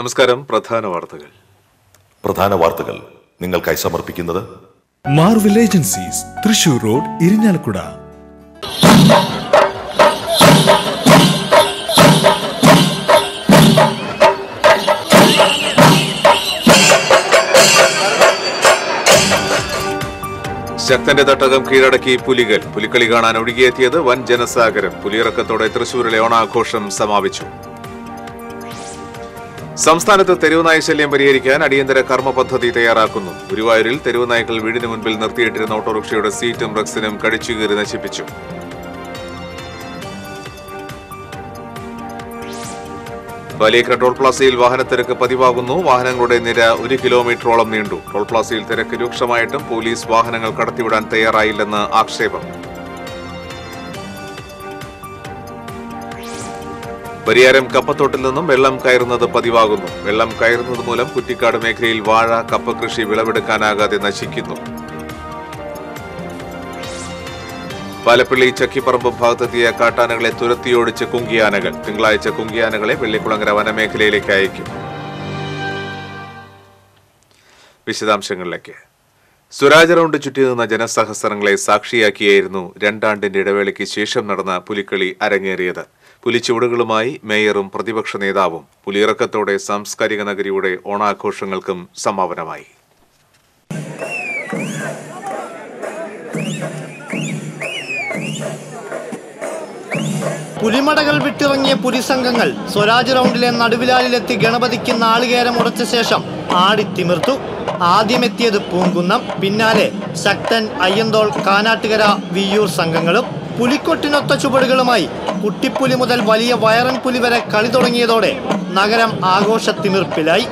നമസ്കാരം പ്രധാന വാർത്തകൾ പ്രധാന വാർത്തകൾ നിങ്ങൾക്കായി സമർപ്പിക്കുന്നത് Marvel agencies Thrissur road Irinjalakuda ശക്തന്റെ തട്ടകം കീഴടക്കി പുലികൾ പുലിക്കളി കാണാൻ ഒഴുകിയെത്തിയത് വൻ ജനസാഗരം പുലിയിറക്കത്തോടെ തൃശൂരിലെ ഓണാഘോഷം സമാപിച്ചു സംസ്ഥാനത്ത് തെരുവുനായ ശല്യം പരിഹരിക്കാൻ അടിയന്തര കർമ്മ പദ്ധതി തയ്യാറാക്കുന്നു ഗുരുവായൂരിൽ തെരുവുനായ്ക്കൾ വീടിന് മുൻപിൽ നിർത്തിയിട്ടിരുന്ന ഓട്ടോറിക്ഷയുടെ സീറ്റും റക്സിനും കടിച്ചുകീറി നശിപ്പിച്ചു വലിയക്ര ടോൾ പ്ലാസയിൽ വാഹനത്തിരക്ക് പതിവാകുന്നു വാഹനങ്ങളുടെ നിര ഒരു കിലോമീറ്ററോളം നീണ്ടു ടോൾ പ്ലാസയിൽ തിരക്ക് രൂക്ഷമായിട്ടും പോലീസ് വാഹനങ്ങൾ കടത്തിവിടാൻ തയ്യാറായില്ലെന്ന് ആക്ഷേപം പരിയാരം കപ്പത്തോട്ടിൽ നിന്നും വെള്ളം കയറുന്നത് പതിവാകുന്നു വെള്ളം കയറുന്നത് മൂലം കുറ്റിക്കാട് മേഖലയിൽ വാഴ കപ്പ കൃഷി വിളവെടുക്കാനാകാതെ നശിക്കുന്നു പാലപ്പള്ളി ചക്കിപ്പറമ്പ് ഭാഗത്തെത്തിയ കാട്ടാനകളെ തുരത്തിയോടിച്ച് കുങ്കിയാനകൾ തിങ്കളാഴ്ച കുങ്കിയാനകളെ വെള്ളിക്കുളങ്ങര വനമേഖലയിലേക്ക് അയക്കും വിശദാംശങ്ങളിലേക്ക് സ്വരാജ് റൗണ്ട് ചുറ്റി നിന്ന ജനസഹസ്രങ്ങളെ സാക്ഷിയാക്കിയായിരുന്നു രണ്ടാണ്ടിന്റെ ഇടവേളയ്ക്ക് ശേഷം നടന്ന പുലിക്കളി അരങ്ങേറിയത് പുലിച്ചുവടുകളുമായി മേയറും പ്രതിപക്ഷ നേതാവും പുലിയിറക്കത്തോടെ സാംസ്കാരിക നഗരിയുടെ ഓണാഘോഷങ്ങൾക്കും സമാപനമായി പുലിമടകൾ വിട്ടിറങ്ങിയ പുലിസംഘങ്ങൾ സ്വരാജ് റൗണ്ടിലെ നടുവിലാലിലെത്തി ഗണപതിക്ക് നാളികേരം ഉടച്ച ശേഷം ആടിത്തിമിർത്തു ആദ്യമെത്തിയത് പൂങ്കുന്നം പിന്നാലെ ശക്തൻ അയ്യന്തോൾ കാനാട്ടുകര വിയ്യൂർ സംഘങ്ങളും പുലിക്കൊട്ടിനൊത്ത ചുവടുകളുമായി കുട്ടിപ്പുലി മുതൽ വലിയ വയറൻ പുലി വരെ കളി തുടങ്ങിയതോടെ നഗരം ആഘോഷത്തിമിർപ്പിലായി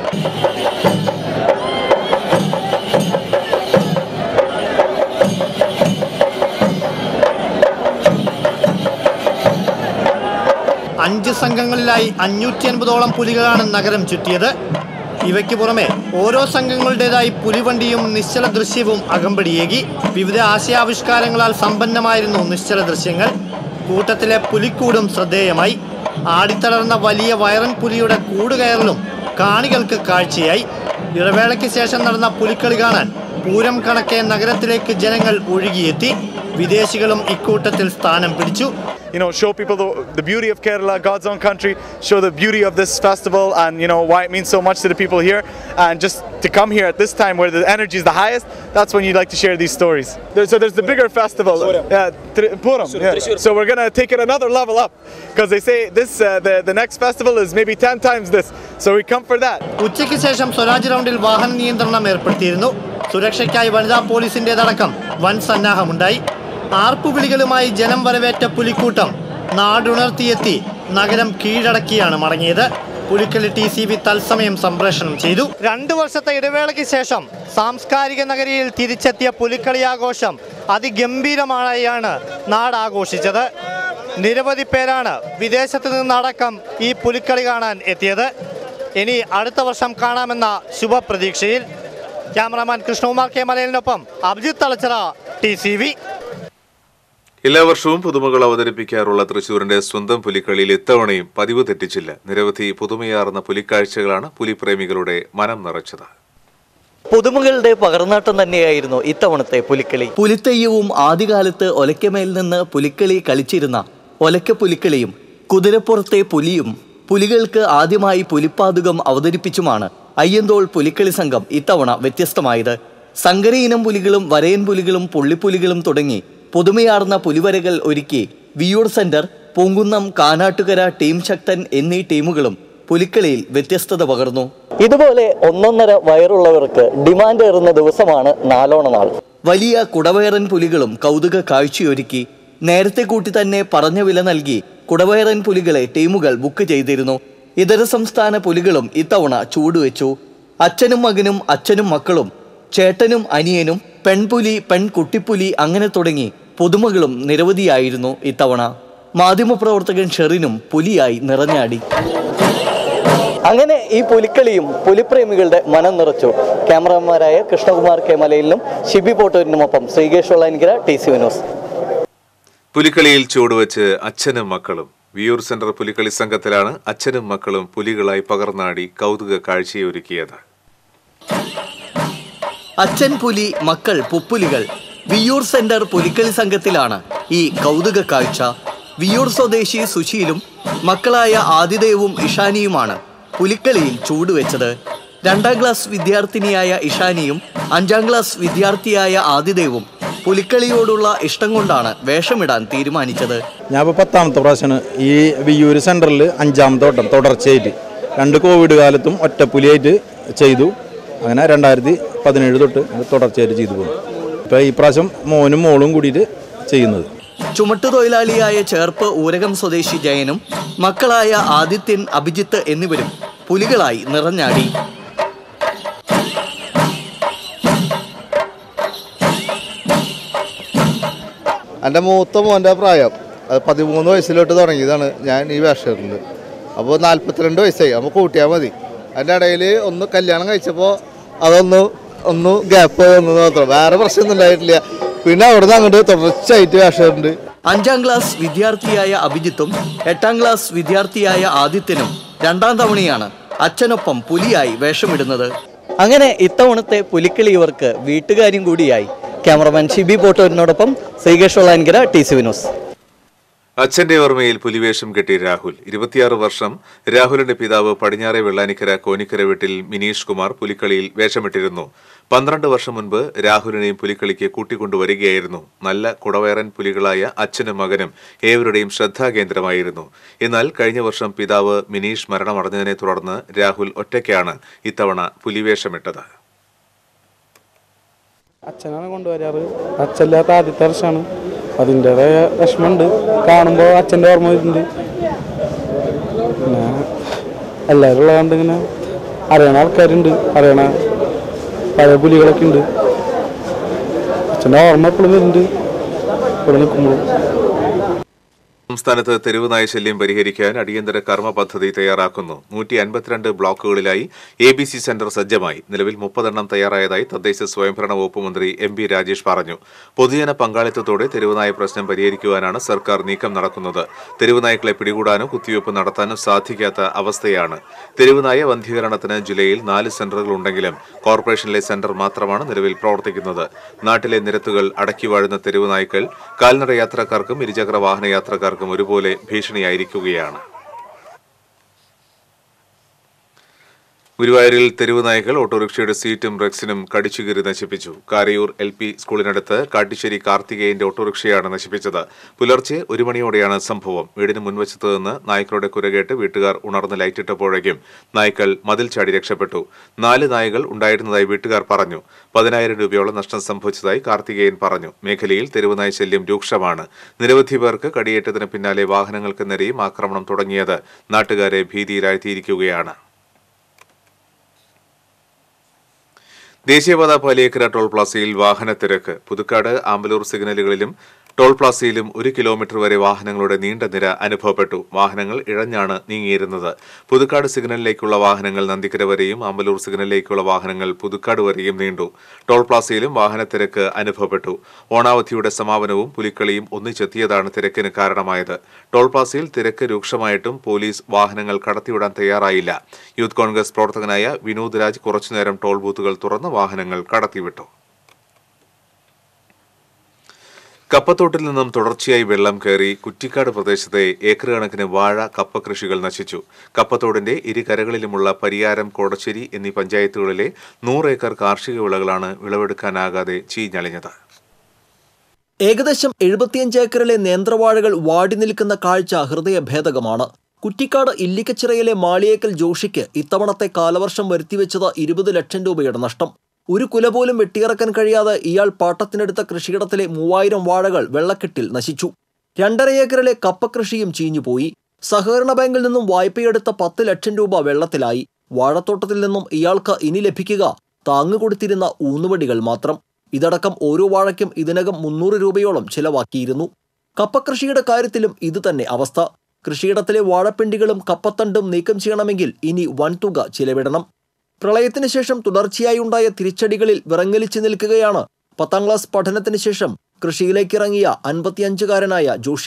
അഞ്ച് സംഘങ്ങളിലായി അഞ്ഞൂറ്റി അൻപതോളം പുലികളാണ് നഗരം ചുറ്റിയത് ഇവയ്ക്ക് പുറമെ ഓരോ സംഘങ്ങളുടേതായി പുലിവണ്ടിയും നിശ്ചല ദൃശ്യവും അകമ്പടിയേകി വിവിധ ആശയാവിഷ്കാരങ്ങളാൽ സമ്പന്നമായിരുന്നു നിശ്ചല ദൃശ്യങ്ങൾ കൂട്ടത്തിലെ പുലിക്കൂടും ശ്രദ്ധേയമായി ആടിത്തളർന്ന വലിയ വയറൻ പുലിയുടെ കൂടുകയറലും കാണികൾക്ക് കാഴ്ചയായി ഇടവേളയ്ക്ക് ശേഷം നടന്ന പുലിക്കളി കാണാൻ പൂരം കണക്കെ നഗരത്തിലേക്ക് ജനങ്ങൾ ഒഴുകിയെത്തി വിദേശികളും ഇക്കൂട്ടത്തിൽ സ്ഥാനം പിടിച്ചു you know, show people the, the beauty of Kerala, God's own country, show the beauty of this festival and, you know, why it means so much to the people here. And just to come here at this time where the energy is the highest, that's when you like to share these stories. There, so there's the bigger festival. Yeah, Tri- Puram. Yeah. So we're going to take it another level up because they say this, uh, the, the next festival is maybe 10 times this. So we come for that. ഉച്ചയ്ക്ക് ശേഷം സ്വരാജ് റൗണ്ടിൽ വാഹന നിയന്ത്രണം ഏർപ്പെടുത്തിയിരുന്നു സുരക്ഷയ്ക്കായി വനിതാ പോലീസിന്റേതടക്കം വൻ സന്നാഹമുണ്ടായി ആർപ്പുവിളികളുമായി ജനം വരവേറ്റ പുലിക്കൂട്ടം നാടുണർത്തിയെത്തി നഗരം കീഴടക്കിയാണ് മടങ്ങിയത് പുലിക്കളി ടി സി ബി തത്സമയം സംപ്രേഷണം ചെയ്തു രണ്ടു വർഷത്തെ ഇടവേളയ്ക്ക് ശേഷം സാംസ്കാരിക നഗരിയിൽ തിരിച്ചെത്തിയ പുലിക്കളി ആഘോഷം അതിഗംഭീരമായാണ് നാട് ആഘോഷിച്ചത് നിരവധി പേരാണ് വിദേശത്ത് നിന്നടക്കം ഈ പുലിക്കളി കാണാൻ എത്തിയത് ഇനി അടുത്ത വർഷം കാണാമെന്ന ശുഭപ്രതീക്ഷയിൽ ക്യാമറാമാൻ കൃഷ്ണകുമാർ കെ മലയിലിനൊപ്പം Abhijith Thalachira T C V എല്ലാ വർഷവും പുതുമകൾ അവതരിപ്പിക്കാറുള്ള തൃശൂരിന്റെ സ്വന്തം പുലിക്കളിയിൽ ഇത്തവണയും പതിവ് തെറ്റിച്ചില്ല നിരവധി പുതുമയാർന്ന പുലിക്കാഴ്ചകളാണ് പുലിപ്രേമികളുടെ മനം നിറച്ചത് പുതുമകളുടെ പകർന്നാട്ടം തന്നെയായിരുന്നു ഇത്തവണത്തെ പുലിക്കളി പുലിത്തെയ്യവും ആദ്യകാലത്ത് ഒലയ്ക്കമേൽ നിന്ന് പുലിക്കളി കളിച്ചിരുന്ന ഒലക്ക പുലിക്കളിയും കുതിരപ്പുറത്തെ പുലിയും പുലികൾക്ക് ആദ്യമായി പുലിപ്പാതുകം അവതരിപ്പിച്ചുമാണ് അയ്യന്തോൾ പുലിക്കളി സംഘം ഇത്തവണ വ്യത്യസ്തമായത് സങ്കരയിനം പുലികളും വരയൻ പുലികളും പുള്ളിപ്പുലികളും തുടങ്ങി പുതുമയാർന്ന പുലിവരകൾ ഒരുക്കി വിയൂർ സെന്റർ പൂങ്കുന്നം കാനാട്ടുകര ടീം ശക്തൻ എന്നീ ടീമുകളും പുലിക്കളിയിൽ വ്യത്യസ്തത പകർന്നു ഇതുപോലെ ഒന്നൊന്നര വയറുള്ളവർക്ക് ഡിമാൻഡ് ഏറുന്ന ദിവസമാണ് നാലോണ നാൾ വലിയ കുടവയറൻ പുലികളും കൗതുക കാഴ്ചയൊരുക്കി നേരത്തെ കൂട്ടി തന്നെ പറഞ്ഞ വില നൽകി കുടവയറൻ പുലികളെ ടീമുകൾ ബുക്ക് ചെയ്തിരുന്നു ഇതര സംസ്ഥാന പുലികളും ഇത്തവണ ചൂടുവെച്ചു അച്ഛനും മകനും അച്ഛനും മക്കളും ചേട്ടനും അനിയനും പെൺപുലി പെൺകുട്ടിപ്പുലി അങ്ങനെ തുടങ്ങി പുതുമകളും നിരവധിയായിരുന്നു ഇത്തവണ മാധ്യമപ്രവർത്തകൻ ഷെറിനും പുലിയായി നിറഞ്ഞാടി അങ്ങനെ ഈ പുലിക്കളിയും പുലിപ്രേമികളുടെ മനം നിറച്ചു ക്യാമറമാരായ കൃഷ്ണകുമാർ കെ മലയിലിനും ഷിബി പോട്ടൂരിനുമൊപ്പം ശ്രീകേഷ് വെള്ളാനിക്കര ടി സി വിനോസ് പുലിക്കളിയിൽ ചുവടുവെച്ച് അച്ഛനും മക്കളും വിയൂർ സെന്റർ പുലിക്കളി സംഘത്തിലാണ് അച്ഛനും മക്കളും പുലികളായി പകർന്നാടി കൗതുക കാഴ്ചയൊരുക്കിയത് അച്ഛൻ പുലി മക്കൾ പുപ്പുലികൾ വിയൂർ സെന്റർ പുലിക്കളി സംഘത്തിലാണ് ഈ കൗതുക കാഴ്ച വിയൂർ സ്വദേശി സുശീലും മക്കളായ ആദിദേവും ഇഷാനിയുമാണ് പുലിക്കളിയിൽ ചൂടുവെച്ചത് രണ്ടാം ക്ലാസ് വിദ്യാർത്ഥിനിയായ ഇഷാനിയും അഞ്ചാം ക്ലാസ് വിദ്യാർത്ഥിയായ ആദിദേവും പുലിക്കളിയോടുള്ള ഇഷ്ടം കൊണ്ടാണ് വേഷമിടാൻ തീരുമാനിച്ചത് ഞാൻ ഇപ്പോൾ പത്താമത്തെ പ്രാവശ്യമാണ് ഈ വിയ്യൂർ സെൻറ്ററിൽ അഞ്ചാമത്തെ വട്ടം തുടർച്ചയായിട്ട് രണ്ട് കോവിഡ് കാലത്തും ഒറ്റപ്പുലിയായിട്ട് ചെയ്തു അങ്ങനെ രണ്ടായിരത്തി പതിനേഴ് തൊട്ട് ഇത് തുടർച്ചയായിട്ട് ചെയ്തു പോകുന്നു ഇപ്പോൾ ഈ പ്രാവശ്യം മോനും മോളും കൂടിയിട്ട് ചെയ്യുന്നത് ചുമട്ടുതൊഴിലാളിയായ ചേർപ്പ് ഊരകം സ്വദേശി ജയനും മക്കളായ ആദിത്യൻ അഭിജിത്ത് എന്നിവരും പുലികളായി നിറഞ്ഞാടി എൻ്റെ മൂത്ത മോൻ്റെ പ്രായം അത് പതിമൂന്ന് വയസ്സിലോട്ട് തുടങ്ങിയതാണ് ഞാൻ ഈ വേഷത്തിൽ അപ്പോൾ നാൽപ്പത്തിരണ്ട് വയസ്സായി അപ്പോൾ കൂട്ടിയാൽ മതി അതിൻ്റെ ഇടയിൽ ഒന്ന് കല്യാണം കഴിച്ചപ്പോൾ അതൊന്ന് ഒന്ന് ഗ്യാപ്പ് വന്നു മാത്രം വേറെ പ്രശ്നമൊന്നും ഉണ്ടായിട്ടില്ല പിന്നെ അവിടെ നിന്ന് അങ്ങോട്ട് തുടർച്ചയായിട്ട് വേഷമുണ്ട് അഞ്ചാം ക്ലാസ് വിദ്യാർത്ഥിയായ അഭിജിത്തും എട്ടാം ക്ലാസ് വിദ്യാർത്ഥിയായ ആദിത്യനും രണ്ടാം തവണയാണ് അച്ഛനൊപ്പം പുലിയായി വേഷമിടുന്നത് അങ്ങനെ ഇത്തവണത്തെ പുലിക്കളി ഇവർക്ക് വീട്ടുകാരും കൂടിയായി ക്യാമറമാൻ ഷിബി പോട്ടോരിനോടൊപ്പം ശ്രീകേഷ് ഒളാൻകര ടി സി വിനോസ് അച്ഛന്റെ ഓർമ്മയിൽ പുലിവേഷം കെട്ടി രാഹുൽ ഇരുപത്തിയാറ് വർഷം രാഹുലിന്റെ പിതാവ് പടിഞ്ഞാറെ വെള്ളാനിക്കര കോനിക്കര വീട്ടിൽ മിനീഷ് കുമാർ പുലിക്കളിയിൽ വേഷമിട്ടിരുന്നു പന്ത്രണ്ട് വർഷം മുൻപ് രാഹുലിനെയും പുലിക്കളിക്ക് കൂട്ടിക്കൊണ്ടുവരികയായിരുന്നു നല്ല കുടവയറൻ പുലികളായ അച്ഛനും മകനും ഏവരുടെയും ശ്രദ്ധാകേന്ദ്രമായിരുന്നു എന്നാൽ കഴിഞ്ഞ വർഷം പിതാവ് മിനീഷ് മരണമടഞ്ഞതിനെ തുടർന്ന് രാഹുൽ ഒറ്റയ്ക്കാണ് ഇത്തവണ പുലിവേഷമിട്ടത് അച്ഛനാണ് കൊണ്ടുവരാറ് അച്ഛല്ലാത്ത ആദ്യത്തെ വർഷമാണ് അതിൻ്റെതായ വിഷമമുണ്ട് കാണുമ്പോൾ അച്ഛൻ്റെ ഓർമ്മ വരുന്നുണ്ട് പിന്നെ എല്ലാവരും ഉള്ളതുകൊണ്ട് ഇങ്ങനെ അറിയണ ആൾക്കാരുണ്ട് അറിയണ പഴയ പുലികളൊക്കെ ഉണ്ട് അച്ഛൻ്റെ ഓർമ്മ എപ്പോഴും വരുന്നുണ്ട് ഇവിടെ നിൽക്കുമ്പോൾ സംസ്ഥാനത്ത് തെരുവ് നായ ശല്യം പരിഹരിക്കാൻ അടിയന്തര കർമ്മ പദ്ധതി തയ്യാറാക്കുന്നു നൂറ്റി അൻപത്തിരണ്ട് ബ്ലോക്കുകളിലായി എ ബി സി സെന്റർ സജ്ജമായി നിലവിൽ മുപ്പതെണ്ണം തയ്യാറായതായി തദ്ദേശ സ്വയംഭരണ വകുപ്പ് മന്ത്രി എം പി രാജേഷ് പറഞ്ഞു പൊതുജന പങ്കാളിത്തത്തോടെ തെരുവുനായ പ്രശ്നം പരിഹരിക്കുവാനാണ് സർക്കാർ നീക്കം നടക്കുന്നത് തെരുവുനായ്ക്കളെ പിടികൂടാനോ കുത്തിവയ്പ് നടത്താനോ സാധിക്കാത്ത അവസ്ഥയാണ് തെരുവുനായ വന്ധീകരണത്തിന് ജില്ലയിൽ നാല് സെന്ററുകൾ ഉണ്ടെങ്കിലും കോർപ്പറേഷനിലെ സെന്റർ മാത്രമാണ് നിലവിൽ പ്രവർത്തിക്കുന്നത് നാട്ടിലെ നിരത്തുകൾ അടക്കി വാഴുന്ന തെരുവുനായ്ക്കൾ കാൽനട യാത്രക്കാർക്കും ഇരുചക്ര വാഹന യാത്രക്കാർക്കും ഒരുപോലെ ഭീഷണിയായിരിക്കുകയാണ് ഗുരുവായൂരിൽ തെരുവ് നായകൾ ഓട്ടോറിക്ഷയുടെ സീറ്റും റെക്സിനും കടിച്ചുകീറി നശിപ്പിച്ചു കാരയൂർ എൽ പി സ്കൂളിനടുത്ത് കാട്ടിശ്ശേരി കാർത്തികേയന്റെ ഓട്ടോറിക്ഷയാണ് നശിപ്പിച്ചത് പുലർച്ചെ ഒരു മണിയോടെയാണ് സംഭവം വീടിന് മുൻവശത്ത് നിന്ന് നായ്ക്കളുടെ കുരകേട്ട് വീട്ടുകാർ ഉണർന്ന് ലൈറ്റിട്ടപ്പോഴേക്കും നായ്ക്കൾ മതിൽ ചാടി രക്ഷപ്പെട്ടു നാല് നായകൾ ഉണ്ടായിരുന്നതായി വീട്ടുകാർ പറഞ്ഞു പതിനായിരം രൂപയോളം നഷ്ടം സംഭവിച്ചതായി കാർത്തികേയൻ പറഞ്ഞു മേഖലയിൽ തെരുവുനായ ശല്യം രൂക്ഷമാണ് നിരവധി പേർക്ക് കടിയേറ്റതിന് പിന്നാലെ വാഹനങ്ങൾക്ക് നേരെയും ആക്രമണം തുടങ്ങിയത് നാട്ടുകാരെ ഭീതിയിലാഴ്ത്തിയിരിക്കുകയാണ് ദേശീയപാത പാലിയേക്കര ടോൾ പ്ലാസയിൽ വാഹനത്തിരക്ക് പുതുക്കാട് ആമ്പലൂർ സിഗ്നലുകളിലും ടോൾ പ്ലാസയിലും ഒരു കിലോമീറ്റർ വരെ വാഹനങ്ങളുടെ നീണ്ട നിര അനുഭവപ്പെട്ടു വാഹനങ്ങൾ ഇഴഞ്ഞാണ് നീങ്ങിയിരുന്നത് പുതുക്കാട് സിഗ്നലിലേക്കുള്ള വാഹനങ്ങൾ നന്ദിക്കര വരെയും ആമ്പലൂർ സിഗ്നലിലേക്കുള്ള വാഹനങ്ങൾ പുതുക്കാട് വരെയും നീണ്ടു ടോൾ പ്ലാസയിലും വാഹനത്തിരക്ക് അനുഭവപ്പെട്ടു ഓണാവധിയുടെ സമാപനവും പുലിക്കളിയും ഒന്നിച്ചെത്തിയതാണ് തിരക്കിന് കാരണമായത് ടോൾ പ്ലാസയിൽ തിരക്ക് രൂക്ഷമായിട്ടും പോലീസ് വാഹനങ്ങൾ കടത്തിവിടാൻ തയ്യാറായില്ല യൂത്ത് കോൺഗ്രസ് പ്രവർത്തകനായ വിനോദ് രാജ് കുറച്ചുനേരം ടോൾ ബൂത്തുകൾ തുറന്ന് വാഹനങ്ങൾ കടത്തിവിട്ടു കപ്പത്തോട്ടിൽ നിന്നും തുടർച്ചയായി വെള്ളം കയറി കുറ്റിക്കാട് പ്രദേശത്തെ ഏക്കർ കണക്കിന് വാഴ കപ്പ കൃഷികൾ നശിച്ചു കപ്പത്തോടിന്റെ ഇരുകരകളിലുമുള്ള പരിയാരം കോടശ്ശേരി എന്നീ പഞ്ചായത്തുകളിലെ നൂറ് ഏക്കർ കാർഷിക വിളകളാണ് വിളവെടുക്കാനാകാതെ ചീഞ്ഞളിഞ്ഞത് ഏകദേശം എഴുപത്തിയഞ്ച് ഏക്കറിലെ നേന്ത്രവാഴകൾ വാടി നിൽക്കുന്ന കാഴ്ച ഹൃദയഭേദകമാണ് കുറ്റിക്കാട് ഇല്ലിക്കച്ചിറയിലെ മാളിയേക്കൽ ജോഷിക്ക് ഇത്തവണത്തെ കാലവർഷം വരുത്തിവെച്ചത് ഇരുപത് ലക്ഷം രൂപയുടെ നഷ്ടം ഒരു കുല പോലും വെട്ടിയിറക്കാൻ കഴിയാതെ ഇയാൾ പാട്ടത്തിനെടുത്ത കൃഷിയിടത്തിലെ മൂവായിരം വാഴകൾ വെള്ളക്കെട്ടിൽ നശിച്ചു രണ്ടര ഏക്കറിലെ കപ്പ കൃഷിയും ചീഞ്ഞുപോയി സഹകരണ ബാങ്കിൽ നിന്നും വായ്പയെടുത്ത പത്ത് ലക്ഷം രൂപ വെള്ളത്തിലായി വാഴത്തോട്ടത്തിൽ നിന്നും ഇയാൾക്ക് ഇനി ലഭിക്കുക താങ്ങുകൊടുത്തിരുന്ന ഊന്നുവടികൾ മാത്രം ഇതടക്കം ഓരോ വാഴയ്ക്കും ഇതിനകം മുന്നൂറ് രൂപയോളം ചിലവാക്കിയിരുന്നു കപ്പകൃഷിയുടെ കാര്യത്തിലും ഇതുതന്നെ അവസ്ഥ കൃഷിയിടത്തിലെ വാഴപ്പിണ്ടികളും കപ്പത്തണ്ടും നീക്കം ചെയ്യണമെങ്കിൽ ഇനി വൻതുക ചിലവിടണം പ്രളയത്തിന് ശേഷം തുടർച്ചയായി ഉണ്ടായ തിരിച്ചടികളിൽ വിറങ്ങലിച്ചു നിൽക്കുകയാണ് പത്താം ക്ലാസ് പഠനത്തിന് ശേഷം കൃഷിയിലേക്കിറങ്ങിയ അൻപത്തിയഞ്ചുകാരനായ ജോഷി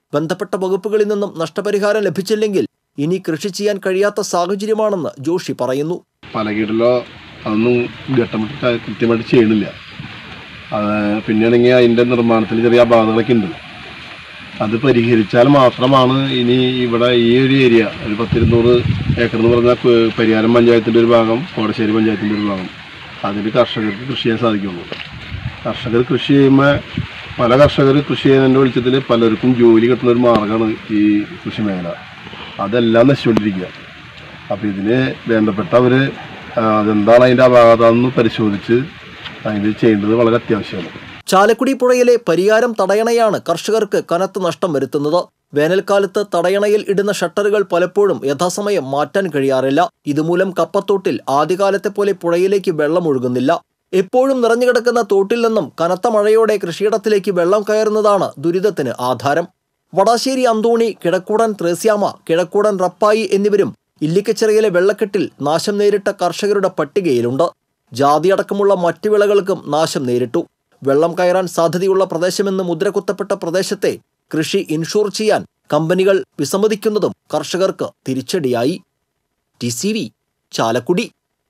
ബന്ധപ്പെട്ട വകുപ്പുകളിൽ നിന്നും നഷ്ടപരിഹാരം ലഭിച്ചില്ലെങ്കിൽ ഇനി കൃഷി ചെയ്യാൻ കഴിയാത്ത സാഹചര്യമാണെന്ന് ജോഷി പറയുന്നു പലകീടലോ അതൊന്നും ഘട്ടമിട്ട് ക- കൃത്യമായിട്ട് ചെയ്യണില്ല അത് പിന്നെയാണെങ്കിൽ അതിൻ്റെ നിർമ്മാണത്തിൽ ചെറിയ അപാകതകളൊക്കെ ഉണ്ട് അത് പരിഹരിച്ചാൽ മാത്രമാണ് ഇനി ഇവിടെ ഈ ഒരു ഏരിയ ഒരു പത്തിരുന്നൂറ് ഏക്കർ എന്ന് പറഞ്ഞാൽ കു- പരിയാരം പഞ്ചായത്തിൻ്റെ ഒരു ഭാഗം കോടശ്ശേരി പഞ്ചായത്തിൻ്റെ ഒരു ഭാഗം അതിൽ കർഷകർക്ക് കൃഷി ചെയ്യാൻ സാധിക്കുള്ളൂ കർഷകർ കൃഷി ചെയ്യുമ്പോൾ പല കർഷകർ കൃഷി ചെയ്യുന്നതിൻ്റെ വെളിച്ചത്തിൽ പലർക്കും ജോലി കിട്ടുന്ന ഒരു മാർഗ്ഗമാണ് ഈ കൃഷി മേഖല അതെല്ലാം നശിച്ചുകൊണ്ടിരിക്കുക അപ്പോൾ ഇതിന് വേണ്ടപ്പെട്ടവർ അതെന്താണ് അതിൻ്റെ അപാകത എന്ന് പരിശോധിച്ച് അതിന് ചെയ്യേണ്ടത് വളരെ അത്യാവശ്യമാണ് ചാലക്കുടി പുഴയിലെ പരിയാരം തടയണയാണ് കർഷകർക്ക് കനത്ത നഷ്ടം വരുത്തുന്നത് വേനൽക്കാലത്ത് തടയണയിൽ ഇടുന്ന ഷട്ടറുകൾ പലപ്പോഴും യഥാസമയം മാറ്റാൻ കഴിയാറില്ല ഇതുമൂലം കപ്പത്തോട്ടിൽ ആദ്യകാലത്തെ പോലെ പുഴയിലേക്ക് വെള്ളം ഒഴുകുന്നില്ല എപ്പോഴും നിറഞ്ഞുകിടക്കുന്ന തോട്ടിൽ നിന്നും കനത്ത മഴയോടെ കൃഷിയിടത്തിലേക്ക് വെള്ളം കയറുന്നതാണ് ദുരിതത്തിന് ആധാരം വടാശ്ശേരി അന്തോണി കിഴക്കൂടൻ ത്രേസ്യാമ കിഴക്കൂടൻ റപ്പായി എന്നിവരും ഇല്ലിക്കച്ചിറയിലെ വെള്ളക്കെട്ടിൽ നാശം നേരിട്ട കർഷകരുടെ പട്ടികയിലുണ്ട് ജാതിയടക്കമുള്ള മറ്റു വിളകൾക്കും നാശം നേരിട്ടു വെള്ളം കയറാൻ സാധ്യതയുള്ള പ്രദേശമെന്ന് മുദ്രകുത്തപ്പെട്ട പ്രദേശത്തെ കൃഷി ഇൻഷൂർ ചെയ്യാൻ കമ്പനികൾ വിസമ്മതിക്കുന്നതും കർഷകർക്ക് തിരിച്ചടിയായി T C V Chalakudy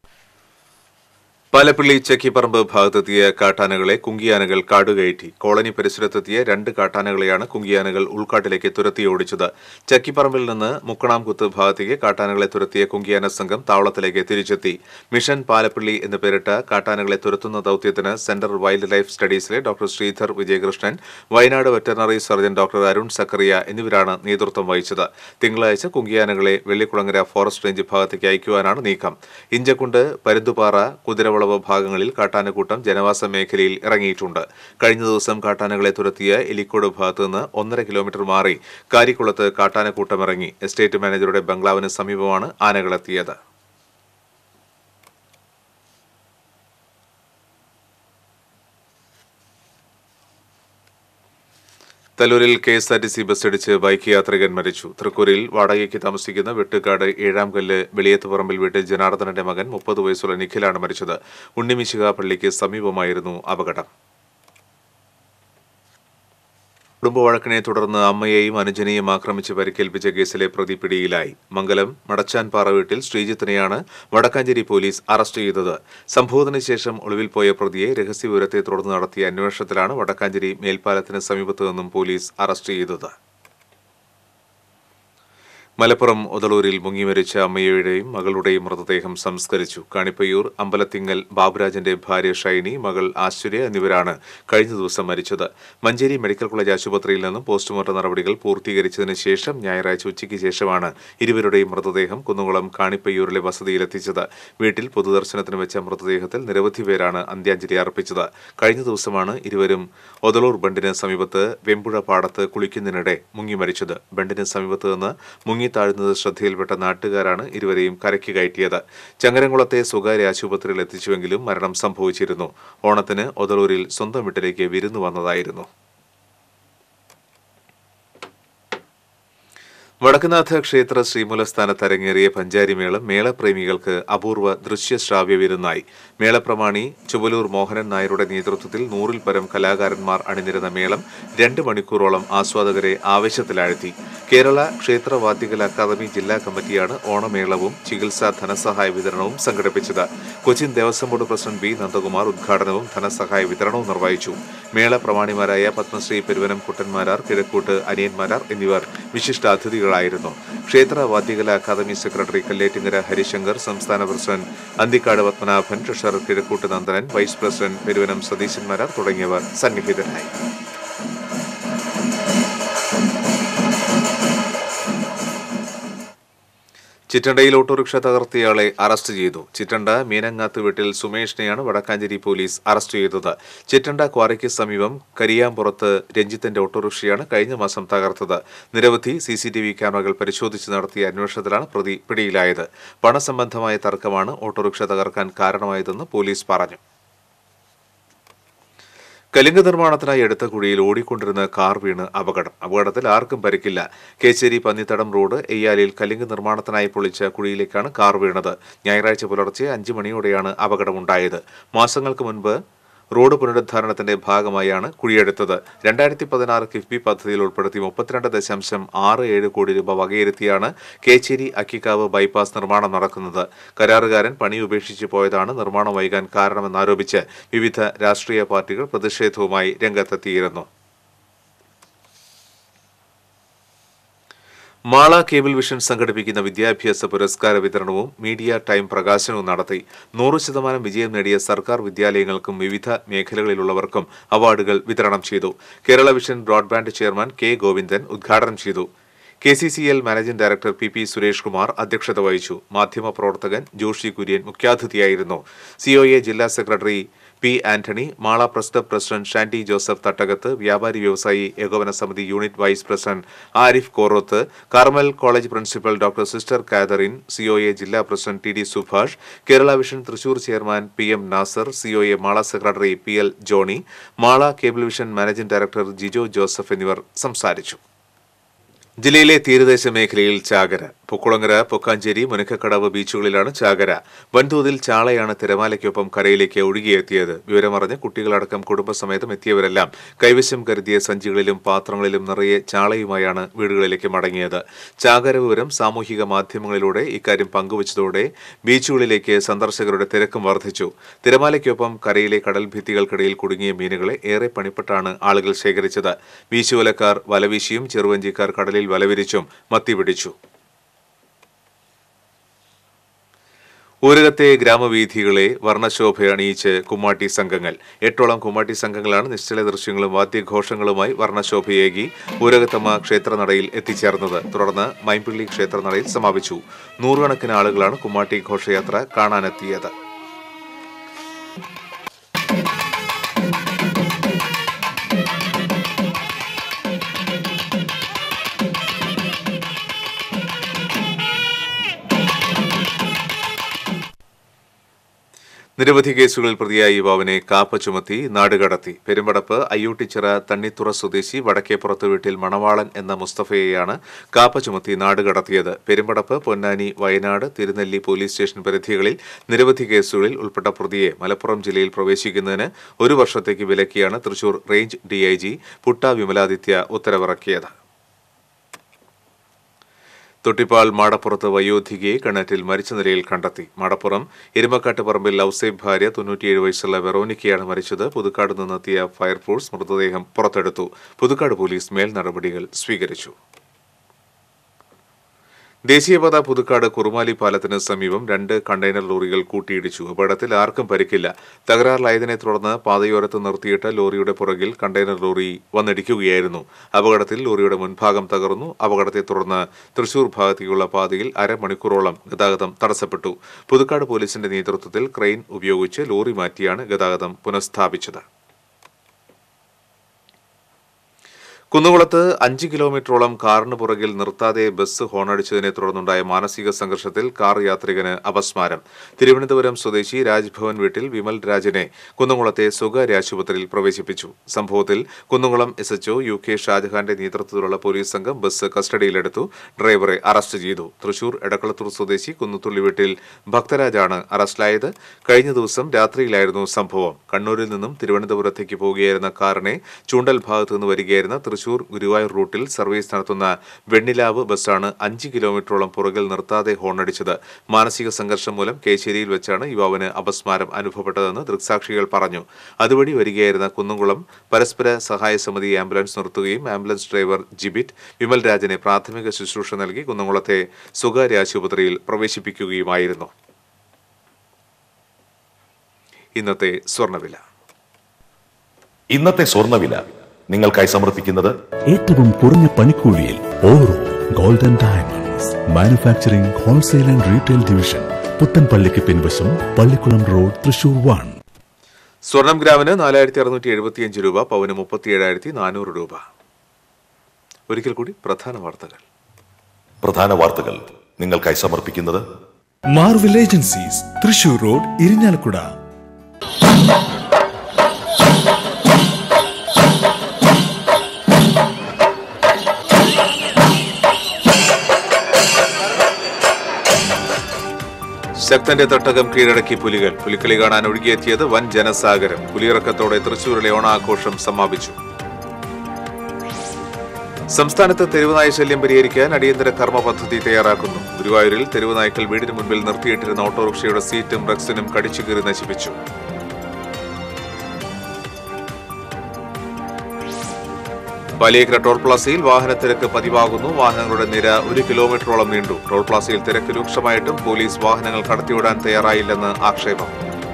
Palappilly Chakkiparamb ഭാഗത്തെത്തിയ കാട്ടാനകളെ കുങ്കിയാനകൾ കാടുകയറ്റി കോളനി പരിസരത്തെത്തിയ രണ്ട് കാട്ടാനകളെയാണ് കുങ്കിയാനകൾ ഉൾക്കാട്ടിലേക്ക് തുരത്തി ഓടിച്ചത് ചക്കിപ്പറമ്പിൽ നിന്ന് മുക്കണാംകുത്ത് ഭാഗത്തേക്ക് കാട്ടാനകളെ തുരത്തിയ കുങ്കിയാന സംഘം താവളത്തിലേക്ക് തിരിച്ചെത്തി മിഷൻ പാലപ്പള്ളി എന്ന് പേരിട്ട കാട്ടാനകളെ തുരത്തുന്ന ദൌത്യത്തിന് സെന്റർ വൈൽഡ് ലൈഫ് സ്റ്റഡീസിലെ doctor Sreedhar Vijayakrishnan Wayanad veterinary surgeon doctor Arun Zachariah എന്നിവരാണ് നേതൃത്വം വഹിച്ചത് തിങ്കളാഴ്ച കുങ്കിയാനകളെ വെള്ളിക്കുളങ്ങര ഫോറസ്റ്റ് റേഞ്ച് ഭാഗത്തേക്ക് അയക്കുവാനാണ് നീക്കം ഇഞ്ചക്കുണ്ട് പരുന്തുപാറ കുതിരവളവ് ഭാഗങ്ങളിൽ കാട്ടാനക്കൂട്ടം ജനവാസ മേഖലയിൽ ഇറങ്ങിയിട്ടുണ്ട് കഴിഞ്ഞ ദിവസം കാട്ടാനകളെ തുരത്തിയ എലിക്കോട് ഭാഗത്ത് നിന്ന് ഒന്നര കിലോമീറ്റർ മാറി കാരിക്കുളത്ത് കാട്ടാനക്കൂട്ടം ഇറങ്ങി എസ്റ്റേറ്റ് മാനേജറുടെ ബംഗ്ലാവിന് സമീപമാണ് ആനകളെത്തിയത് തല്ലൂരിൽ K S R T C ബസ്സിടിച്ച് ബൈക്ക് യാത്രികൻ മരിച്ചു തൃക്കൂരിൽ വാടകയ്ക്ക് താമസിക്കുന്ന വെട്ടുകാട് ഏഴാം കല്ല് വെളിയത്തുപറമ്പിൽ വീട്ടിൽ ജനാർദ്ദനന്റെ മകൻ മുപ്പത് വയസ്സുള്ള നിഖിലാണ് മരിച്ചത് ഉണ്ണിമിശിക പള്ളിക്ക് സമീപമായിരുന്നു അപകടം കുടുംബ വഴക്കിനെ തുടർന്ന് അമ്മയെയും അനുജനെയും ആക്രമിച്ച് പരിക്കേൽപ്പിച്ച കേസിലെ പ്രതി പിടിയിലായി മംഗലം മടച്ചാൻപാറ വീട്ടിൽ ശ്രീജിത്തിനെയാണ് വടക്കാഞ്ചേരി പോലീസ് അറസ്റ്റ് ചെയ്തത് സംഭവത്തിന് ശേഷം ഒളിവിൽ പോയ പ്രതിയെ രഹസ്യവിവരത്തെ തുടർന്ന് നടത്തിയ അന്വേഷണത്തിലാണ് വടക്കാഞ്ചേരി മേൽപ്പാലത്തിന് സമീപത്തു നിന്നും പോലീസ് അറസ്റ്റ് ചെയ്തത് മലപ്പുറം ഒതളൂരിൽ മുങ്ങിമരിച്ച അമ്മയുടെയും മകളുടെയും മൃതദേഹം സംസ്കരിച്ചു കാണിപ്പയ്യൂർ അമ്പലത്തിങ്ങൽ ബാബുരാജന്റെ ഭാര്യ ഷൈനി മകൾ ആശ്ചര്യ എന്നിവരാണ് കഴിഞ്ഞ ദിവസം മരിച്ചത് മഞ്ചേരി മെഡിക്കൽ കോളേജ് ആശുപത്രിയിൽ നിന്നും പോസ്റ്റ്മോർട്ടം നടപടികൾ പൂർത്തീകരിച്ചതിന് ശേഷം ഞായറാഴ്ച ഉച്ചയ്ക്ക് ശേഷമാണ് ഇരുവരുടെയും മൃതദേഹം കുന്നുകുളം കാണിപ്പയ്യൂരിലെ വസതിയിലെത്തിച്ചത് വീട്ടിൽ പൊതുദർശനത്തിന് വെച്ച മൃതദേഹത്തിൽ നിരവധി പേരാണ് അന്ത്യാഞ്ജലി അർപ്പിച്ചത് കഴിഞ്ഞ ദിവസമാണ് ഇരുവരും ഒതളൂർ ബണ്ടിന് സമീപത്ത് വെമ്പുഴ പാടത്ത് കുളിക്കുന്നതിനിടെ മുങ്ങി മരിച്ചത് ബണ്ടിന് സമീപത്ത് നിന്ന് മുങ്ങി താഴുന്നത് ശ്രദ്ധയിൽപ്പെട്ട നാട്ടുകാരാണ് ഇരുവരെയും കരയ്ക്ക് കയറ്റിയത് ചങ്ങരംകുളത്തെ സ്വകാര്യ ആശുപത്രിയിൽ എത്തിച്ചുവെങ്കിലും മരണം സംഭവിച്ചിരുന്നു ഓണത്തിന് ഒതളൂരിൽ സ്വന്തം വീട്ടിലേക്ക് വിരുന്നു വന്നതായിരുന്നു വടക്കുനാഥ ക്ഷേത്ര ശ്രീമൂലസ്ഥാനത്ത് അരങ്ങേറിയ പഞ്ചാരിമേളം മേളപ്രേമികൾക്ക് അപൂർവ ദൃശ്യശ്രാവ്യ വിരുന്നായി മേളപ്രമാണി ചുവലൂർ മോഹനൻ നായരുടെ നേതൃത്വത്തിൽ നൂറിൽ പരം കലാകാരന്മാർ അണിനിരുന്ന മേളം രണ്ട് മണിക്കൂറോളം ആസ്വാദകരെ ആവേശത്തിലാഴ്ത്തി കേരള ക്ഷേത്ര വാദ്യകല അക്കാദമി ജില്ലാ കമ്മിറ്റിയാണ് ഓണമേളവും ചികിത്സാ ധനസഹായ വിതരണവും സംഘടിപ്പിച്ചത് Cochin Devaswom board president B Nandakumar ഉദ്ഘാടനവും ധനസഹായ വിതരണവും നിർവഹിച്ചു മേള പ്രമാണിമാരായ പത്മശ്രീ പെരുവനം കുട്ടന്മാരാർ കിഴക്കൂട്ട് അനിയന്മാരാർ എന്നിവർ വിശിഷ്ടാതിഥികളായിരുന്നു ക്ഷേത്ര വാദ്യകല അക്കാദമി സെക്രട്ടറി കല്ലേറ്റിങ്ങര ഹരിശങ്കർ സംസ്ഥാന president Anthikkad Padmanabhan treasurer Kizhakkoot Nandanan vice president Peruvanam Satheeshanmarar തുടങ്ങിയവർ സന്നിഹിതരായി ചിറ്റണ്ടയിൽ ഓട്ടോറിക്ഷ തകർത്തിയയാളെ അറസ്റ്റ് ചെയ്തു ചിറ്റണ്ട മീനങ്ങാത്ത് വീട്ടിൽ സുമേഷിനെയാണ് വടക്കാഞ്ചേരി പോലീസ് അറസ്റ്റ് ചെയ്തത് ചിറ്റണ്ട ക്വാറിക്ക് സമീപം കരിയാമ്പുറത്ത് രഞ്ജിത്തിന്റെ ഓട്ടോറിക്ഷയാണ് കഴിഞ്ഞ മാസം തകർത്തത് നിരവധി സി സി ടി വി ക്യാമറകൾ പരിശോധിച്ച് നടത്തിയ അന്വേഷണത്തിലാണ് പ്രതി പിടിയിലായത് പണസംബന്ധമായ തർക്കമാണ് ഓട്ടോറിക്ഷ തകർക്കാൻ കാരണമായതെന്ന് പോലീസ് പറഞ്ഞു കലിംഗ നിർമ്മാണത്തിനായി എടുത്ത കുഴിയിൽ ഓടിക്കൊണ്ടിരുന്ന കാർ വീണ് അപകടം അപകടത്തിൽ ആർക്കും പരിക്കില്ല കേച്ചേരി പന്നിത്തടം റോഡ് എയ്യാലിൽ കലിംഗ നിർമ്മാണത്തിനായി പൊളിച്ച കുഴിയിലേക്കാണ് കാർ വീണത് ഞായറാഴ്ച പുലർച്ചെ അഞ്ചു മണിയോടെയാണ് അപകടമുണ്ടായത് മാസങ്ങൾക്ക് മുൻപ് റോഡ് പുനരുദ്ധാരണത്തിന്റെ ഭാഗമായാണ് കുഴിയെടുത്തത് രണ്ടായിരത്തി പതിനാറ് കിഫ്ബി പദ്ധതിയിൽ ഉൾപ്പെടുത്തി മുപ്പത്തിരണ്ട് ദശാംശം ആറ് ഏഴ് കോടി രൂപ വകയിരുത്തിയാണ് കേച്ചേരി അക്കിക്കാവ് ബൈപ്പാസ് നിർമ്മാണം നടക്കുന്നത് കരാറുകാരൻ പണി ഉപേക്ഷിച്ചു പോയതാണ് നിർമ്മാണം വൈകാൻ കാരണമെന്നാരോപിച്ച് വിവിധ രാഷ്ട്രീയ പാർട്ടികൾ പ്രതിഷേധവുമായി രംഗത്തെത്തിയിരുന്നു മാള കേബിൾ വിഷൻ സംഘടിപ്പിക്കുന്ന വിദ്യാഭ്യാസ പുരസ്കാര വിതരണവും മീഡിയ ടൈം പ്രകാശനവും നടത്തി നൂറ് ശതമാനം വിജയം നേടിയ സർക്കാർ വിദ്യാലയങ്ങൾക്കും വിവിധ മേഖലകളിലുള്ളവർക്കും അവാർഡുകൾ വിതരണം ചെയ്തു Kerala vision broadband chairman K Govindan ഉദ്ഘാടനം ചെയ്തു K C C L managing director P P Suresh Kumar അധ്യക്ഷത വഹിച്ചു മാധ്യമപ്രവർത്തകൻ ജോഷി കുര്യൻ മുഖ്യാതിഥിയായിരുന്നു സിഒഎ ജില്ലാ സെക്രട്ടറി P Antony Mala press club president Shandy Joseph തട്ടകത്ത് വ്യാപാരി വ്യവസായി ഏകോപന സമിതി unit vice president Arif Koroth Carmel college principal doctor sister Catherine COA ജില്ലാ president T D Subhash Kerala vision Thrissur chairman P M Nasar COA Mala secretary P L Johny Mala cable vision managing director Jijo Joseph എന്നിവർ സംസാരിച്ചു ജില്ലയിലെ തീരദേശ മേഖലയിൽ ചാകര പുക്കുളങ്ങര പൊക്കാഞ്ചേരി മുനക്കക്കടവ് ബീച്ചുകളിലാണ് ചാകര വൻതോതിൽ ചാളയാണ് തിരമാലയ്ക്കൊപ്പം കരയിലേക്ക് ഒഴുകിയെത്തിയത് വിവരമറിഞ്ഞ് കുട്ടികളടക്കം കുടുംബസമേതം എത്തിയവരെല്ലാം കൈവശം കരുതിയ സഞ്ചികളിലും പാത്രങ്ങളിലും നിറയെ ചാളയുമായാണ് വീടുകളിലേക്ക് മടങ്ങിയത് ചാകര വിവരം സാമൂഹിക മാധ്യമങ്ങളിലൂടെ ഇക്കാര്യം പങ്കുവച്ചതോടെ ബീച്ചുകളിലേക്ക് സന്ദർശകരുടെ തിരക്കും വർദ്ധിച്ചു തിരമാലയ്ക്കൊപ്പം കരയിലെ കടൽ ഭിത്തികൾക്കിടയിൽ കുടുങ്ങിയ മീനുകളെ ഏറെ പണിപ്പെട്ടാണ് ആളുകൾ ശേഖരിച്ചത് വീശുവലക്കാർ വലവീശിയും ചെറുവഞ്ചിക്കാർ കടലിൽ വലവിരിച്ചും മത്തി പിടിച്ചു ഊരകത്തെ ഗ്രാമവീഥികളെ വർണ്ണശോഭ അണിയിച്ച് കുമ്മാട്ടി സംഘങ്ങൾ എട്ടോളം കുമ്മാട്ടി സംഘങ്ങളാണ് നിശ്ചല ദൃശ്യങ്ങളും വാദ്യഘോഷങ്ങളുമായി വർണ്ണശോഭയേകി ഊരകത്തമ്മ ക്ഷേത്രനടയിൽ എത്തിച്ചേർന്നത് തുടർന്ന് മൈമ്പിള്ളി ക്ഷേത്രനടയിൽ സമാപിച്ചു നൂറുകണക്കിന് ആളുകളാണ് കുമ്മാട്ടി ഘോഷയാത്ര കാണാനെത്തിയത് നിരവധി കേസുകളിൽ പ്രതിയായ യുവാവിനെ കാപ്പ ചുമത്തി നാടുകടത്തി പെരുമ്പടപ്പ് അയ്യൂട്ടിച്ചിറ തണ്ണിത്തുറ സ്വദേശി വടക്കേപ്പുറത്ത് വീട്ടിൽ മണവാളൻ എന്ന മുസ്തഫയെയാണ് കാപ്പ ചുമത്തി നാടുകടത്തിയത് പെരുമ്പടപ്പ് പൊന്നാനി വയനാട് തിരുനെല്ലി പോലീസ് സ്റ്റേഷൻ പരിധികളിൽ നിരവധി കേസുകളിൽ ഉൾപ്പെട്ട പ്രതിയെ മലപ്പുറം ജില്ലയിൽ പ്രവേശിക്കുന്നതിന് ഒരു വർഷത്തേക്ക് വിലക്കിയാണ് തൃശൂർ റേഞ്ച് ഡിഐജി പുട്ട വിമലാദിത്യ ഉത്തരവിറക്കിയത് തൊട്ടിപ്പാൾ മാടപ്പുറത്ത് വയോധികയെ കിണറ്റിൽ മരിച്ച നിലയിൽ കണ്ടെത്തി മാടപ്പുറം എരുമക്കാട്ട് പറമ്പിൽ ലൌസേബ് ഭാര്യ തൊണ്ണൂറ്റിയേഴ് വയസ്സുള്ള വെറോനിക്കയാണ് മരിച്ചത് പുതുക്കാട് നിന്നെത്തിയ ഫയർഫോഴ്സ് മൃതദേഹം പുറത്തെടുത്തു പുതുക്കാട് പോലീസ് മേൽ നടപടികൾ സ്വീകരിച്ചു ദേശീയപാത പുതുക്കാട് കുറുമാലി പാലത്തിന് സമീപം രണ്ട് കണ്ടെയ്നർ ലോറികൾ കൂട്ടിയിടിച്ചു അപകടത്തിൽ ആർക്കും പരിക്കില്ല തകരാറിലായതിനെ തുടർന്ന് പാതയോരത്ത് നിർത്തിയിട്ട ലോറിയുടെ പുറകിൽ കണ്ടെയ്നർ ലോറി വന്നിടിക്കുകയായിരുന്നു അപകടത്തിൽ ലോറിയുടെ മുൻഭാഗം തകർന്നു അപകടത്തെ തുടർന്ന് തൃശൂർ ഭാഗത്തേക്കുള്ള പാതയിൽ അരമണിക്കൂറോളം ഗതാഗതം തടസ്സപ്പെട്ടു പുതുക്കാട് പോലീസിന്റെ നേതൃത്വത്തിൽ ക്രെയിൻ ഉപയോഗിച്ച് ലോറി മാറ്റിയാണ് ഗതാഗതം പുനഃസ്ഥാപിച്ചത് കുന്നുകുളത്ത് അഞ്ച് കിലോമീറ്ററോളം കാറിന് പുറകിൽ നിർത്താതെ ബസ് ഹോണടിച്ചതിനെ തുടർന്നുണ്ടായ മാനസിക സംഘർഷത്തിൽ കാർ യാത്രികന് അപസ്മാരം തിരുവനന്തപുരം സ്വദേശി രാജ്ഭവൻ വീട്ടിൽ വിമൽ രാജിനെ കുന്നംകുളത്തെ സ്വകാര്യ ആശുപത്രിയിൽ പ്രവേശിപ്പിച്ചു സംഭവത്തിൽ Kunnamkulam S H O U K ഷാജഹാന്റെ നേതൃത്വത്തിലുള്ള പോലീസ് സംഘം ബസ് കസ്റ്റഡിയിലെടുത്തു ഡ്രൈവറെ അറസ്റ്റ് ചെയ്തു തൃശൂർ എടക്കളത്തൂർ സ്വദേശി കുന്നുത്തുള്ളി വീട്ടിൽ ഭക്തരാജാണ് അറസ്റ്റിലായത് കഴിഞ്ഞ ദിവസം രാത്രിയിലായിരുന്നു സംഭവം കണ്ണൂരിൽ നിന്നും തിരുവനന്തപുരത്തേക്ക് പോകുകയായിരുന്ന കാറിനെ ചൂണ്ടൽ ഭാഗത്തു നിന്ന് വരികയായിരുന്ന തൃശൂർ ഗുരുവായൂർ റൂട്ടിൽ സർവീസ് നടത്തുന്ന വെണ്ണിലാവ് ബസ്സാണ് അഞ്ച് കിലോമീറ്ററോളം പുറകിൽ നിർത്താതെ ഹോണടിച്ചത് മാനസിക സംഘർഷം മൂലം കേശേരിയിൽ വെച്ചാണ് യുവാവിന് അപസ്മാരം അനുഭവപ്പെട്ടതെന്ന് ദൃക്സാക്ഷികൾ പറഞ്ഞു അതുവഴി വരികയായിരുന്ന കുന്നംകുളം പരസ്പര സഹായ സമിതി ആംബുലൻസ് നിർത്തുകയും ആംബുലൻസ് ഡ്രൈവർ ജിബിറ്റ് വിമൽ രാജനെ പ്രാഥമിക ശുശ്രൂഷ നൽകി കുന്നംകുളത്തെ സ്വകാര്യ ആശുപത്രിയിൽ പ്രവേശിപ്പിക്കുകയുമായിരുന്നു ഇന്നത്തെ സ്വർണ്ണവില ഇന്നത്തെ സ്വർണ്ണവില നിങ്ങൾക്കായി സമർപ്പിക്കുന്നത് ഏറ്റവും കുറഞ്ഞ പണിക്കൂലിയിൽ Oro golden diamonds manufacturing wholesale and retail division പുത്തൻപള്ളിക്ക് പിൻവശം പള്ളിക്കുളം റോഡ് തൃശൂർ വൺ സ്വർണം ഗ്രാമിന് നാലായിരത്തി അറുന്നൂറ്റി എഴുപത്തിയഞ്ച് രൂപ പവന് മുപ്പത്തിയേഴായിരത്തി നാനൂറ് രൂപ ഒരിക്കൽ കൂടി പ്രധാന വാർത്തകൾ പ്രധാന വാർത്തകൾ നിങ്ങൾക്കായി സമർപ്പിക്കുന്നത് Marvel agencies Thrissur road Irinjalakuda ശക്തന്റെ തട്ടകം കീഴടക്കി പുലികൾ പുലിക്കളി കാണാൻ ഒഴുകിയെത്തിയത് വൻ ജനസാഗരം പുലിയിറക്കത്തോടെ തൃശൂരിലെ ഓണാഘോഷം സമാപിച്ചു സംസ്ഥാനത്ത് തെരുവുനായ ശല്യം പരിഹരിക്കാൻ അടിയന്തര കർമ്മ പദ്ധതി തയ്യാറാക്കുന്നു ഗുരുവായൂരിൽ തെരുവുനായ്ക്കൾ വീടിന് മുൻപിൽ നിർത്തിയിട്ടിരുന്ന ഓട്ടോറിക്ഷയുടെ സീറ്റും റക്സിനും കടിച്ചുകീറി നശിപ്പിച്ചു വലിയക്കര ടോൾ പ്ലാസയിൽ വാഹനത്തിരക്ക് പതിവാകുന്നു വാഹനങ്ങളുടെ നിര ഒരു കിലോമീറ്ററോളം നീണ്ടു ടോൾ പ്ലാസയിൽ തിരക്ക് രൂക്ഷമായിട്ടും പോലീസ് വാഹനങ്ങൾ കടത്തിവിടാൻ തയ്യാറായില്ലെന്ന് ആക്ഷേപം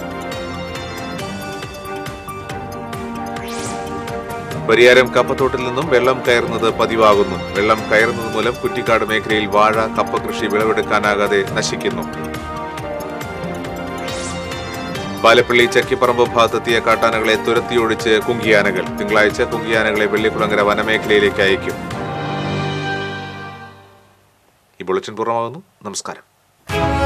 പരിയാരം കപ്പത്തോട്ടിൽ നിന്നും വെള്ളം കയറുന്നത് പതിവാകുന്നു വെള്ളം കയറുന്നത് മൂലം കുറ്റിക്കാട് മേഖലയിൽ വാഴ കപ്പ കൃഷി വിളവെടുക്കാനാകാതെ നശിക്കുന്നു പാലപ്പള്ളി ചക്കിപ്പറമ്പ് ഭാഗത്തെത്തിയ കാട്ടാനകളെ തുരത്തിയൊഴിച്ച് കുങ്കിയാനകൾ തിങ്കളാഴ്ച കുങ്കിയാനകളെ വെള്ളിക്കുളങ്ങര വനമേഖലയിലേക്ക് അയക്കും ഈ ബുള്ളറ്റിൻ പൂർണ്ണമാകുന്നു നമസ്കാരം